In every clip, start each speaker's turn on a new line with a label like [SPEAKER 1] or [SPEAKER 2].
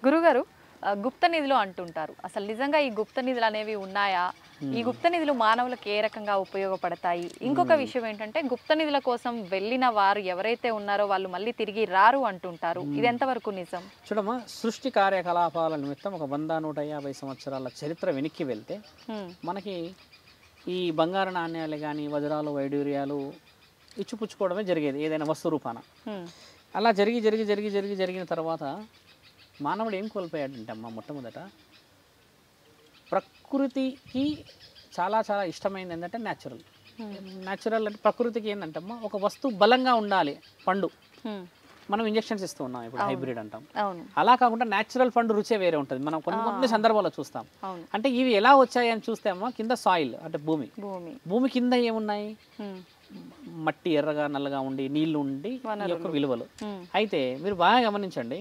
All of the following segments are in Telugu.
[SPEAKER 1] గురుగారు ఆ, గుప్త నిధులు అంటుంటారు అసలు నిజంగా ఈ గుప్త నిధులు అనేవి ఉన్నాయా ఈ గుప్త నిధులు మానవులకు ఏ రకంగా ఉపయోగపడతాయి ఇంకొక విషయం ఏంటంటే గుప్త నిధుల కోసం వెళ్ళిన వారు ఎవరైతే ఉన్నారో వాళ్ళు మళ్ళీ తిరిగి రారు అంటుంటారు ఇది ఎంతవరకు నిజం
[SPEAKER 2] చూడమ్మా సృష్టి కార్యకలాపాల నిమిత్తం ఒక వంద నూట యాభై సంవత్సరాల చరిత్ర వెనక్కి వెళ్తే
[SPEAKER 1] హ్మ్.
[SPEAKER 2] మనకి ఈ బంగారు నాణ్యాలు కానీ వజ్రాలు వైడూర్యాలు ఇచ్చిపుచ్చుకోవడమే జరిగేది ఏదైనా వస్తు రూపాన
[SPEAKER 1] హ్మ్.
[SPEAKER 2] అలా జరిగి జరిగి జరిగి జరిగి జరిగిన తర్వాత మానవుడు ఏం కోల్పోయాడంటే అమ్మ మొట్టమొదట ప్రకృతికి చాలా చాలా ఇష్టమైనది ఏంటంటే న్యాచురల్ న్యాచురల్ అంటే ప్రకృతికి ఏంటంటే అమ్మ ఒక వస్తువు బలంగా ఉండాలి పండు
[SPEAKER 1] హ్మ్.
[SPEAKER 2] మనం ఇంజెక్షన్స్ ఇస్తూ ఉన్నాం ఇప్పుడు హైబ్రిడ్ అంటాం
[SPEAKER 1] అవును
[SPEAKER 2] అలా కాకుండా న్యాచురల్ పండు రుచే వేరే ఉంటుంది మనం కొన్ని కొన్ని సందర్భాల్లో చూస్తాం
[SPEAKER 1] అవును
[SPEAKER 2] అంటే ఇవి ఎలా వచ్చాయి అని చూస్తే అమ్మ కింద సాయిల్ అంటే భూమి
[SPEAKER 1] భూమి
[SPEAKER 2] భూమి కింద ఏమున్నాయి
[SPEAKER 1] హ్మ్.
[SPEAKER 2] మట్టి ఎర్రగా నల్లగా ఉండి నీళ్లు ఉండి ఈ యొక్క విలువలు
[SPEAKER 1] హ్మ్.
[SPEAKER 2] అయితే మీరు బాగా గమనించండి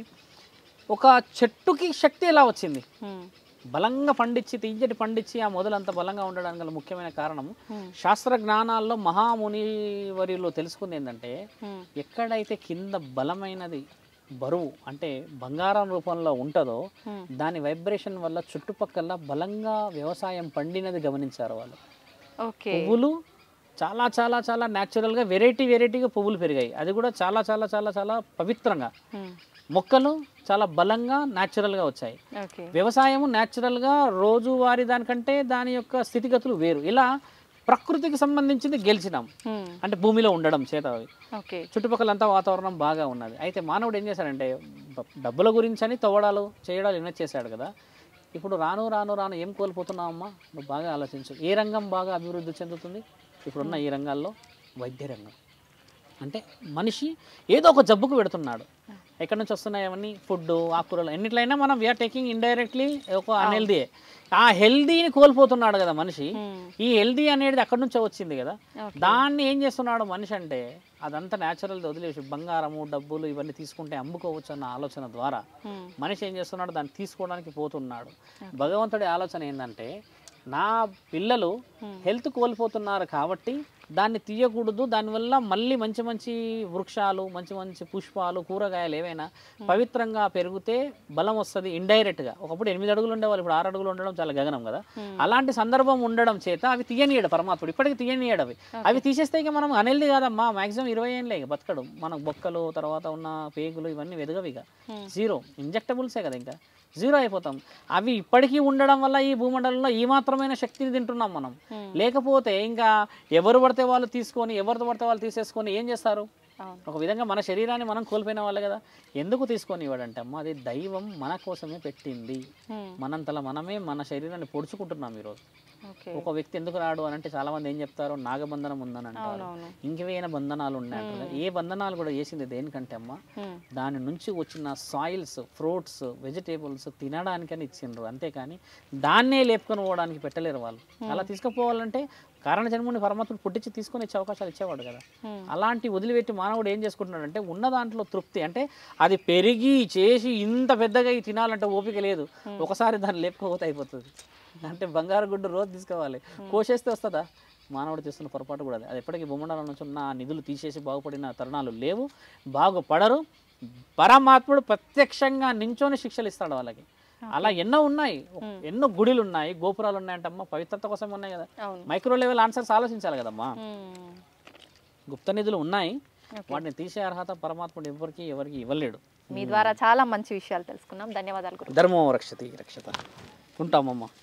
[SPEAKER 2] ఒక చెట్టుకి శక్తి ఎలా వచ్చింది
[SPEAKER 1] హ్మ్.
[SPEAKER 2] బలంగా పండించి తీయటి పండించి ఆ మొదలంత బలంగా ఉండడానికి గల ముఖ్యమైన కారణం
[SPEAKER 1] హ్మ్.
[SPEAKER 2] శాస్త్ర జ్ఞానాల్లో మహాముని వర్యులు తెలుసుకుంది ఏంటంటే
[SPEAKER 1] హ్మ్.
[SPEAKER 2] ఎక్కడైతే కింద బలమైనది బరువు అంటే బంగారం రూపంలో ఉంటుందో
[SPEAKER 1] హ్మ్.
[SPEAKER 2] దాని వైబ్రేషన్ వల్ల చుట్టుపక్కల బలంగా వ్యవసాయం పండినది గమనించారు వాళ్ళు
[SPEAKER 1] ఓకే
[SPEAKER 2] పువ్వులు చాలా చాలా చాలా న్యాచురల్గా వెరైటీ వెరైటీగా పువ్వులు పెరిగాయి అది కూడా చాలా చాలా చాలా చాలా పవిత్రంగా
[SPEAKER 1] హ్మ్.
[SPEAKER 2] మొక్కలు చాలా బలంగా న్యాచురల్గా వచ్చాయి
[SPEAKER 1] ఓకే
[SPEAKER 2] వ్యవసాయము న్యాచురల్గా రోజువారీ దానికంటే దాని యొక్క స్థితిగతులు వేరు ఇలా ప్రకృతికి సంబంధించింది గెలిచినాం
[SPEAKER 1] హ్మ్.
[SPEAKER 2] అంటే భూమిలో ఉండడం చేత అవి
[SPEAKER 1] ఓకే
[SPEAKER 2] చుట్టుపక్కలంతా వాతావరణం బాగా ఉన్నది అయితే మానవుడు ఏం చేశాడంటే బ- డబ్బుల గురించి అని తవ్వడాలు చేయడాలు ఇన్వెస్ట్ చేశాడు కదా ఇప్పుడు రాను రాను రాను ఏం కోల్పోతున్నావమ్మా నువ్వు బాగా ఆలోచించు ఏ రంగం బాగా అభివృద్ధి చెందుతుంది ఇప్పుడున్న ఈ రంగాల్లో వైద్య రంగం అంటే మనిషి ఏదో ఒక జబ్బుకు పెడుతున్నాడు ఎక్కడి నుంచి వస్తున్నాయి అవన్నీ ఫుడ్ ఆకుకూరలు ఎన్నిట్లయినా మనం వీఆర్ టేకింగ్ ఇండైరెక్ట్లీ ఒక అన్హెల్దీ ఆ హెల్దీని కోల్పోతున్నాడు కదా మనిషి
[SPEAKER 1] హ్మ్.
[SPEAKER 2] ఈ హెల్దీ అనేది అక్కడి నుంచే వచ్చింది కదా
[SPEAKER 1] ఓకే.
[SPEAKER 2] దాన్ని ఏం చేస్తున్నాడు మనిషి అంటే అదంతా న్యాచురల్ వదిలేసి బంగారము డబ్బులు ఇవన్నీ తీసుకుంటే అమ్ముకోవచ్చు అన్న ఆలోచన ద్వారా
[SPEAKER 1] హ్మ్.
[SPEAKER 2] మనిషి ఏం చేస్తున్నాడు దాన్ని తీసుకోవడానికి పోతున్నాడు భగవంతుడి ఆలోచన ఏంటంటే నా పిల్లలు హెల్త్ కోల్పోతున్నారు కాబట్టి దాన్ని తీయకూడదు దానివల్ల మళ్ళీ మంచి మంచి వృక్షాలు మంచి మంచి పుష్పాలు కూరగాయలు ఏవైనా పవిత్రంగా పెరిగితే బలం వస్తుంది ఇండైరెక్ట్గా ఒకప్పుడు ఎనిమిది అడుగులు ఉండేవాళ్ళు ఇప్పుడు ఆరు అడుగులు ఉండడం చాలా గగనం కదా అలాంటి సందర్భం ఉండడం చేత అవి తీయనీయడు పరమాత్ముడు ఇప్పటికి తీయనీయడు అవి అవి తీసేస్తే ఇక మనం అనేది కాదమ్మా మాక్సిమం ఇరవై ఏళ్ళే ఇక బతకడు మనకు బొక్కలు తర్వాత ఉన్న పేగులు ఇవన్నీ వెదగవి ఇక జీరో ఇంజెక్టబుల్సే కదా ఇంకా జీరో అయిపోతాం అవి ఇప్పటికీ ఉండడం వల్ల ఈ భూమండలంలో ఈ మాత్రమైన శక్తిని తింటున్నాం మనం
[SPEAKER 1] Hmm.
[SPEAKER 2] లేకపోతే ఇంకా ఎవరు పడితే వాళ్ళు తీసుకొని ఎవరు పడితే వాళ్ళు తీసేసుకొని ఏం చేస్తారు
[SPEAKER 1] అవును
[SPEAKER 2] ఒక విధంగా మన శరీరాన్ని మనం కోల్పోయిన వాళ్ళే కదా ఎందుకు తీసుకొని ఇవ్వడంటే అమ్మ అది దైవం మన కోసమే పెట్టింది
[SPEAKER 1] హ్మ్.
[SPEAKER 2] మనంతలా మనమే మన శరీరాన్ని పొడుచుకుంటున్నాం ఈరోజు
[SPEAKER 1] ఓకే
[SPEAKER 2] ఒక వ్యక్తి ఎందుకు రాడు అని అంటే చాలా మంది ఏం చెప్తారు నాగబంధనం ఉందని అంటారు
[SPEAKER 1] అవునవును
[SPEAKER 2] ఇంకేమైనా బంధనాలు ఉన్నాయంటారు ఏ బంధనాలు కూడా చేసింది దేనికంటే అమ్మ
[SPEAKER 1] హ్మ్.
[SPEAKER 2] దాని నుంచి వచ్చిన సాయిల్స్ ఫ్రూట్స్ వెజిటేబుల్స్ తినడానికని ఇచ్చిండ్రు అంతేకాని దాన్నే లేపుకొని పోవడానికి పెట్టలేరు వాళ్ళు అలా తీసుకుపోవాలంటే కారణ జన్ముని పరమాత్ముడు పుట్టించి తీసుకొని ఇచ్చే అవకాశాలు ఇచ్చేవాడు కదా
[SPEAKER 1] హ్మ్.
[SPEAKER 2] అలాంటి వదిలిపెట్టి మానవుడు ఏం చేసుకుంటున్నాడు అంటే ఉన్న దాంట్లో తృప్తి అంటే అది పెరిగి చేసి ఇంత పెద్దగా ఈ తినాలంటే ఓపిక లేదు ఒకసారి దాన్ని లేపుకోపోతే అయిపోతుంది అంటే బంగారు గుడ్డు రోజు తీసుకోవాలి కోసేస్తే వస్తుందా మానవుడు చేస్తున్న పొరపాటు కూడా అది అది ఎప్పటికీ బొమ్మడాల నుంచి ఉన్న ఆ నిధులు తీసేసి బాగుపడిన తరుణాలు లేవు బాగుపడరు పరమాత్ముడు ప్రత్యక్షంగా నించొని శిక్షలు ఇస్తాడు వాళ్ళకి అలా ఎన్నో ఉన్నాయి ఎన్నో గుడిలు ఉన్నాయి గోపురాలు ఉన్నాయంటమ్మా పవిత్రత కోసం ఉన్నాయి కదా
[SPEAKER 1] అవును
[SPEAKER 2] మైక్రో లెవెల్ ఆన్సర్స్ ఆలోచించాలి కదమ్మా
[SPEAKER 1] హ్మ్.
[SPEAKER 2] గుప్త నిధులు ఉన్నాయి వాటిని తీసే అర్హత పరమాత్ముడు ఎవరికి ఎవరికి ఇవ్వలేడు
[SPEAKER 1] మీ ద్వారా చాలా మంచి విషయాలు తెలుసుకున్నాం ధన్యవాదాలు గురు
[SPEAKER 2] ధర్మం రక్షతి రక్షత ఉంటామమ్మా